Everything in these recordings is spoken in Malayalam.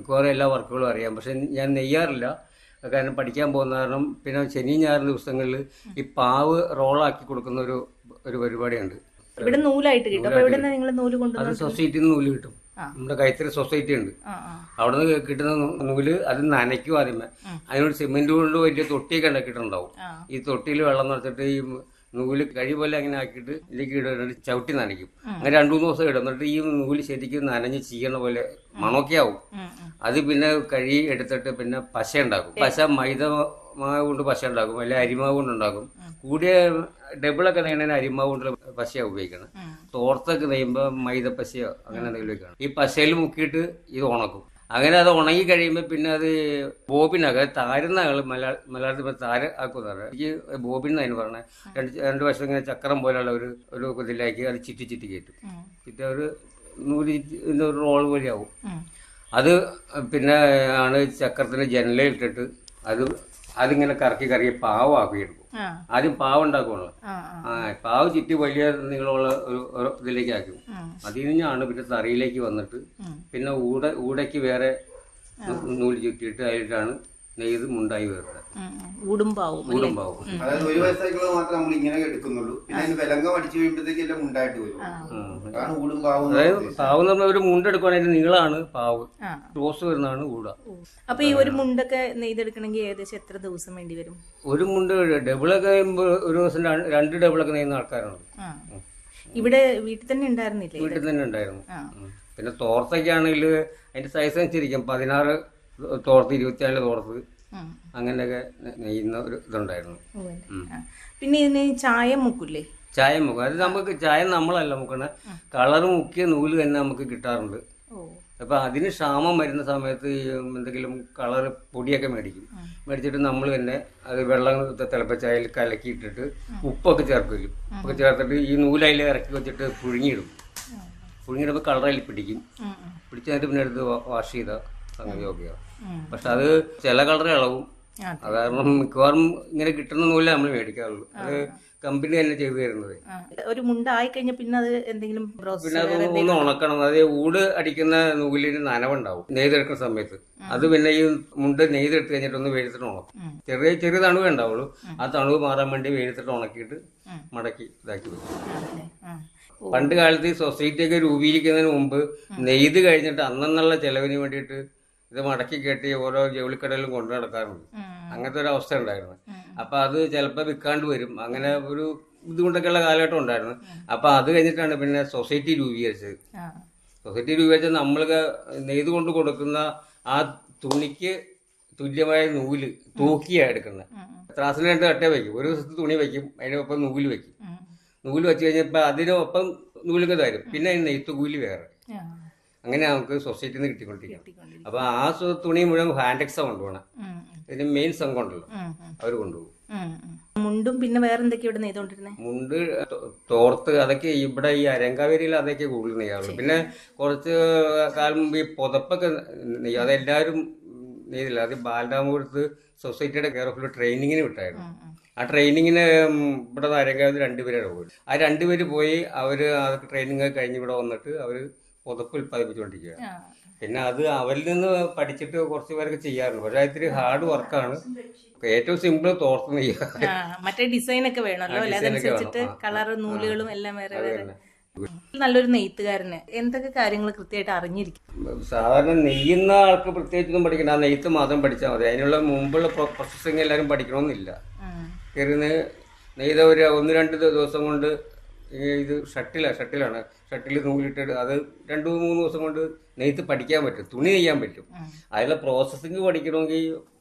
മിക്കവാറും എല്ലാ വർക്കുകളും അറിയാം പക്ഷെ ഞാൻ നെയ്യാറില്ല കാരണം പഠിക്കാൻ പോകുന്ന കാരണം പിന്നെ ശനി ഞായർ ദിവസങ്ങളിൽ ഈ പാവ് റോളാക്കി കൊടുക്കുന്ന ഒരു ഒരു പരിപാടിയുണ്ട് ഇവിടെ നൂലായിട്ട് കിട്ടും അപ്പൊ ഇവിടെ നിങ്ങൾ നൂല് അത് കൊണ്ടുവന്നു സൊസൈറ്റിയിൽ നിന്ന് നൂല് കിട്ടും നമ്മുടെ കൈത്തറി സൊസൈറ്റി ഉണ്ട് ആ ആ അവിടെ നിന്ന് കിട്ടുന്ന നൂ- നൂല് അത് നനയ്ക്കും ആദ്യമേ അതിനോട് സിമെന്റ് കൊണ്ട് വലിയ തൊട്ടിയൊക്കെ ഉണ്ടാക്കിയിട്ടുണ്ടാവും ആ. ഈ തൊട്ടിയിൽ വെള്ളം നിറച്ചിട്ട് ഈ നൂല് കഴി പോലെ അങ്ങനെ ആക്കിയിട്ട് ഇതിലേക്ക് ഇടുന്നിട്ട് ചവിട്ടി നനയ്ക്കും അങ്ങനെ രണ്ടു മൂന്ന് ദിവസം ഇടും എന്നിട്ട് ഈ നൂല് ശരിക്കും നനഞ്ഞ് ചീയണ പോലെ മണമൊക്കെ ആവും ഉം, ഉം. അത് പിന്നെ കഴി എടുത്തിട്ട് പിന്നെ പശ ഉണ്ടാക്കും പശ മൈദ മാവ് കൊണ്ട് പശ ഉണ്ടാക്കും അല്ലെ അരിമാവ് കൊണ്ട് ഉണ്ടാക്കും കൂടിയ ഡബിളൊക്കെ നെയ്യണ അരിമാവ് കൊണ്ട് പശയാണ് ഉപയോഗിക്കുന്നത് ഉം. തോർത്തൊക്കെ നെയ്യുമ്പോൾ മൈദ പശയോ അങ്ങനെ എന്തെങ്കിലും ഒക്കെയാണ് ഈ പശയിൽ മുക്കിയിട്ട് ഇത് ഉണക്കും അങ്ങനെ അത് ഉണങ്ങി കഴിയുമ്പോൾ പിന്നെ അത് ബോബിനക താരുന്ന ആൾ മലയാള മലയാളത്തിൽ ഇപ്പോൾ താര ആക്കുന്നതാണ് എനിക്ക് ബോബിൻ എന്നാണ് പറഞ്ഞത് രണ്ട് രണ്ട് വശം ഇങ്ങനെ ചക്രം പോലെയുള്ള ഒരു ഒരു ഇതിലാക്കി അത് ചിറ്റി ചിറ്റി കയറ്റും ഉം. ചിറ്റി ഒരു നൂല് ചുറ്റി- ഒരു റോൾ പോലെയാവും ഉം. അത് പിന്നെ ആണ് ചക്രത്തിന് ജനലയിൽ ഇട്ടിട്ട് അത് അതിങ്ങനെ കറക്കി കറക്കി പാവമാക്കി എടുക്കും ആ ആദ്യം പാവ ഉണ്ടാക്കുമല്ലോ ആ ആ ആ പാവ് ചുറ്റി വലിയ നീളമുള്ള ഒരു ഒരു ഇതിലേക്ക് ആക്കും ഉം. അതിൽ നിന്നാണ് പിന്നെ തറിയിലേക്ക് വന്നിട്ട് ഉം. പിന്നെ ഊട ഊടയ്ക്ക് വേറെ നൂ- നൂല് ചുറ്റിയിട്ട് അതിലിട്ടാണ് നെയ്ത് മുണ്ടായി വരുന്നത് ഉം, ഉം. ഊടുംപാവും അല്ലേ? ഊടും പാവും അതായത് ഒരു വയസ്സായിട്ടുള്ളത് മാത്രം നമ്മൾ ഇങ്ങനെ എടുക്കുന്നുള്ളൂ പിന്നെ അതിന് വിലങ്കം അടിച്ചു കഴിയുമ്പോഴത്തേക്ക് എല്ലാം ഉണ്ടായിട്ട് വരും അതാണ് ഊടും പാവും അതായത് പാവ് എന്ന് പറഞ്ഞാൽ ഒരു മുണ്ടെടുക്കുകയാണെങ്കിൽ നീളമാണ് പാവ് ആ ക്രോസ് വരുന്നതാണ് ഊട അപ്പൊ ഈ ഒരു മുണ്ടൊക്കെ നെയ്തെടുക്കണമെങ്കിൽ ഏകദേശം എത്ര ദിവസം വേണ്ടി വരും ഒരു മുണ്ട് ഡബിളൊക്കെ കഴിയുമ്പോൾ ഒരു ദിവസം രണ്ട് രണ്ട് ഡബിളൊക്കെ നെയ്യുന്ന ആൾക്കാരാണ് ആ ഇവിടെ വീട്ടിൽ തന്നെ ഉണ്ടായിരുന്നില്ലേ വീട്ടിൽ തന്നെ ഉണ്ടായിരുന്നു ആ ഉം. പിന്നെ തോർത്തൊക്കെ ആണെങ്കിൽ അതിന്റെ സൈസ് അനുസരിക്കും പതിനാറ് തോർത്ത് ഇരുപത്തിനാല് തോർത്ത് ഉം. അങ്ങനെയൊക്കെ നെ- നെയ്യുന്ന ഒരു ഇതുണ്ടായിരുന്നു ഓ, അല്ലേ? ആ. പിന്നെ ഇതിന് ചായ മുക്കില്ലേ ചായ മുക്കും അത് നമുക്ക് ചായ നമ്മളല്ല മുക്കണ കളർ മുക്കിയ നൂല് തന്നെ നമുക്ക് കിട്ടാറുണ്ട് ഓ അപ്പൊ അതിന് ക്ഷാമം വരുന്ന സമയത്ത് ഈ എന്തെങ്കിലും കളർ പൊടിയൊക്കെ മേടിക്കും മേടിച്ചിട്ട് നമ്മൾ തന്നെ അത് വെള്ളം തിളപ്പിച്ച അതിൽ കലക്കിയിട്ടിട്ട് ഉപ്പൊക്കെ ചേർക്കും ഉപ്പൊക്കെ ചേർത്തിട്ട് ഈ നൂല് അതിൽ ഇറക്കി വെച്ചിട്ട് പുഴുങ്ങിയിടും പുഴുങ്ങിയിടുമ്പോൾ കളർ അതിൽ പിടിക്കും ഉം, ഉം. പിടിച്ചതിട്ട് പിന്നെ എടുത്ത് വാ- വാഷ് ചെയ്ത സംഗതി ഓക്കെയാണ് ഉം. പക്ഷെ അത് ചില കളർ ഇളവും ആ. അത് കാരണം മിക്കവാറും ഇങ്ങനെ കിട്ടുന്ന നൂലേ നമ്മൾ മേടിക്കാറുള്ളൂ അത് കമ്പനി തന്നെ ചെയ്തു തരുന്നത് ആ. ഒരു മുണ്ടായി കഴിഞ്ഞാൽ പിന്നെ അത് എന്തെങ്കിലും പിന്നെ പ്രോസസ് അത് ഒന്ന് ഉണക്കണം അത് ഊട് അടിക്കുന്ന നൂലിന് നനവുണ്ടാവും നെയ്തെടുക്കുന്ന സമയത്ത് അത് പിന്നെ ഈ മുണ്ട് നെയ്തെടുത്ത് കഴിഞ്ഞിട്ട് ഒന്ന് വെയിലത്തിട്ട് ഉണക്കും ചെറിയ ചെറിയ തണുവേ ഉണ്ടാവുള്ളൂ ആ തണുവ് മാറാൻ വേണ്ടി വെയിലത്തിട്ട് ഉണക്കിയിട്ട് മടക്കി ഇതാക്കി വെക്കും ആണല്ലേ ആ പണ്ട് കാലത്ത് ഈ സൊസൈറ്റി ഒക്കെ രൂപീകരിക്കുന്നതിന് മുമ്പ് നെയ്ത് കഴിഞ്ഞിട്ട് അന്നെന്നുള്ള ചെലവിന് വേണ്ടിയിട്ട് ഇത് മടക്കി കെട്ടി ഓരോ ജൗളിക്കടയിലും കൊണ്ടു നടക്കാറുണ്ട് ഉം. അങ്ങനത്തെ ഒരു അവസ്ഥ ഉണ്ടായിരുന്നു അപ്പൊ അത് ചിലപ്പോൾ വിൽക്കാണ്ട് വരും അങ്ങനെ ഒരു ബുദ്ധിമുട്ടൊക്കെയുള്ള കാലഘട്ടം ഉണ്ടായിരുന്നു അപ്പൊ അത് കഴിഞ്ഞിട്ടാണ് പിന്നെ സൊസൈറ്റി രൂപീകരിച്ചത് ആ സൊസൈറ്റി രൂപീകരിച്ച നമ്മൾ നെയ്ത് കൊണ്ട് കൊടുക്കുന്ന ആ തുണിക്ക് തുല്യമായ നൂല് തൂക്കിയാണ് എടുക്കുന്നത് ത്രാസിന് രണ്ട് കട്ട വയ്ക്കും ഒരു ദിവസത്തെ തുണി വയ്ക്കും അതിനൊപ്പം നൂല് വയ്ക്കും ഉം. നൂല് വെച്ച് കഴിഞ്ഞപ്പോൾ അതിനൊപ്പം നൂലൊക്കെ തരും പിന്നെ അതിന് നെയ്ത്ത് കൂലി വേറെ ആ. അങ്ങനെ നമുക്ക് സൊസൈറ്റിയിൽ നിന്ന് കിട്ടിക്കൊണ്ടിരിക്കണം കിട്ടിക്കൊണ്ടിരിക്കും. അപ്പൊ ആ സു- തുണി മുഴുവൻ ഹാൻഡെക്സാ കൊണ്ടുപോകണം ഉം, ഇതിന് മെയിൻ സംഘം ഉണ്ടല്ലോ ഉം, ഉം, അവർ കൊണ്ടുപോകും ഉം, ഉം. മുണ്ടും പിന്നെ വേറെ എന്തൊക്കെയാ ഇവിടെ നെയ്തോണ്ടിരുന്നത് മുണ്ട് തോ- തോർത്ത് അതൊക്കെ ഇവിടെ ഈ അരങ്കാവേരിയിൽ അതൊക്കെ കൂടുതൽ നെയ്യാറുള്ളൂ പിന്നെ കുറച്ച് കാലം മുമ്പ് ഈ പുതപ്പൊക്കെ നെയ്യും അതെല്ലാവരും നെയ്തില്ല അത് ബാലരാമപുരത്ത് സൊസൈറ്റിയുടെ കെയർ ഓഫ് ട്രെയിനിങ്ങിന് വിട്ടായിരുന്നു ആ ട്രെയിനിങ്ങിന് ഉം, ഇവിടെ അരങ്കാവിൽ രണ്ടുപേരാണ് പോയി ആ രണ്ടുപേര് പോയി അവര് ആ ട്രെയിനിങ് കഴിഞ്ഞ് ഇവിടെ വന്നിട്ട് അവര് പുതപ്പ് ഉൽപ്പാദിപ്പിച്ചുകൊണ്ടിരിക്കുകയാണ് പിന്നെ അത് അവരിൽ നിന്ന് പഠിച്ചിട്ട് കുറച്ച് പേരൊക്കെ ചെയ്യാറുണ്ട് പക്ഷെ അത് ഇത്തിരി ഹാർഡ് വർക്കാണ് ഏറ്റവും സിമ്പിൾ തോർത്ത് നെയ്യുക ആ, മറ്റേ ഡിസൈൻ ഒക്കെ വേണമല്ലോ അല്ലെ ഡിസൈൻ ഒക്കെ അതനുസരിച്ചിട്ട് വേണം. ആ, കളർ നൂലുകളും എല്ലാം വേറെ വേറെ തന്നെ. നല്ലൊരു നെയ്ത്തുകാരന് എന്തൊക്കെ കാര്യങ്ങൾ കൃത്യമായിട്ട് അറിഞ്ഞിരിക്കും സാധാരണ നെയ്യുന്ന ആൾക്ക് പ്രത്യേകിച്ചൊന്നും പഠിക്കണ്ട ആ നെയ്ത്ത് മാത്രം പഠിച്ചാൽ മതി അതിനുള്ള മുമ്പുള്ള പ്രോസസ്സിങ് എല്ലാവരും പഠിക്കണമെന്നില്ല ഉം. കയറി നെയ്ത ഒരു ഒന്ന് രണ്ട് ദിവസം കൊണ്ട് ഈ ഇത് ഷട്ടിലാണ് ഷട്ടിലാണ് ഷട്ടിൽ നൂലിട്ട് അത് രണ്ട് മൂന്ന് ദിവസം കൊണ്ട് നെയ്ത്ത് പഠിക്കാൻ പറ്റും തുണി നെയ്യാൻ പറ്റും അതിലുള്ള പ്രോസസ്സിങ് പഠിക്കണമെങ്കിൽ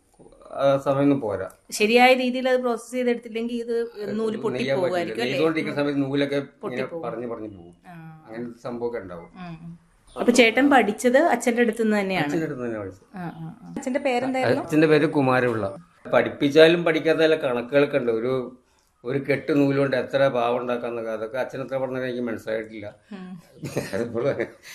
ആ സമയമൊന്നും പോരാ ശരിയായ രീതിയിൽ അത് പ്രോസസ് ചെയ്തെടുത്തില്ലെങ്കിൽ ഇത് നൂല് പൊട്ടി നെയ്യാൻ പറ്റില്ല പോകുമായിരിക്കും അല്ലേ നെയ്തുകൊണ്ടിരിക്കുന്ന സമയത്ത് നൂലൊക്കെ ഇങ്ങനെ പറഞ്ഞു പറഞ്ഞു പോകും ആ. അങ്ങനത്തെ സംഭവമൊക്കെ ഉണ്ടാവും ഉം, ഉം. അപ്പൊ ചേട്ടൻ പഠിച്ചത് അച്ഛന്റെ അടുത്ത് നിന്ന് തന്നെയാണ് അച്ഛൻ്റെ അടുത്ത് തന്നെ പഠിച്ചത് ആ, ആ, ആ. അച്ഛന്റെ പേരെന്തായിരുന്നു അച്ഛന്റെ പേര് കുമാരപിള്ള പഠിപ്പിച്ചാലും പഠിക്കാത്ത ചില കണക്കുകളൊക്കെ ഉണ്ട് ഒരു ഒരു കെട്ട് നൂലുകൊണ്ട് എത്ര പാവം ഉണ്ടാക്കാന്നൊക്കെ അതൊക്കെ അച്ഛൻ എത്ര പറഞ്ഞാൽ എനിക്ക് മനസ്സിലായിട്ടില്ല അതിപ്പോൾ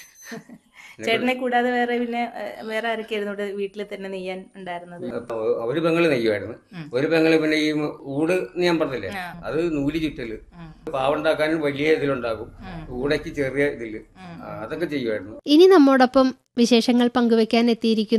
ചേട്ടനെ കൂടാതെ വേറെ പിന്നെ ഏഹ്, വേറെ ആരൊക്കെയായിരുന്നു ഇവിടെ വീട്ടിൽ തന്നെ നെയ്യാൻ ഉണ്ടായിരുന്നത് അപ്പൊ ഒരു പെങ്ങള് നെയ്യുമായിരുന്നു ഒരു പെങ്ങള് പിന്നെ ഈ ഊട് എന്ന് ഞാൻ പറഞ്ഞില്ലേ അത് നൂല് ചുറ്റല് പാവുണ്ടാക്കാനും വലിയ ഇതിലുണ്ടാകും ഊടയ്ക്ക് ചെറിയ ഇതില് ആ, അതൊക്കെ ചെയ്യുമായിരുന്നു ഇനി നമ്മോടൊപ്പം വിശേഷങ്ങൾ പങ്കുവയ്ക്കാൻ എത്തിയിരിക്കുന്നു